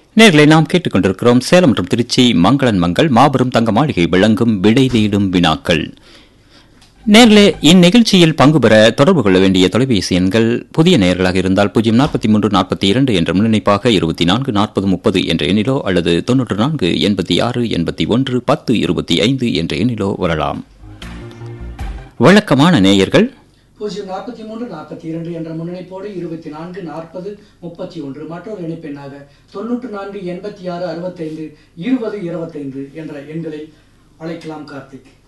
நேர்களை நாம் கேட்டுக்கொண்டிருக்கிறோம் சேலம் மற்றும் திருச்சி மங்களன் மங்கள் மாபெரும் தங்க மாளிகை விளங்கும் விடை தேடும் வினாக்கள் நேர்களே இந்நிகழ்ச்சியில் பங்கு பெற தொடர்பு கொள்ள வேண்டிய தொலைபேசி எண்கள் புதிய நேயர்களாக இருந்தால் பூஜ்ஜியம் நாற்பத்தி மூன்று நாற்பத்தி இரண்டு என்ற முன்னிணைப்பாக இருபத்தி நான்கு நாற்பது முப்பது என்ற எண்ணிலோ அல்லது தொன்னூற்று நான்கு எண்பத்தி ஆறு எண்பத்தி ஒன்று பத்து இருபத்தி ஐந்து என்ற எண்ணிலோ வரலாம் வழக்கமான நேயர்கள் பூஜ்ஜியம் நாற்பத்தி மூன்று நாற்பத்தி இரண்டு என்ற முன்னிணைப்போடு இருபத்தி நான்கு நாற்பது முப்பத்தி ஒன்று மற்றொரு இணைப்பெண்ணாக தொண்ணூற்று நான்கு எண்பத்தி ஆறு அறுபத்தைந்து இருபது இருபத்தைந்து என்ற எண்களில் அழைக்கலாம் கார்த்திக்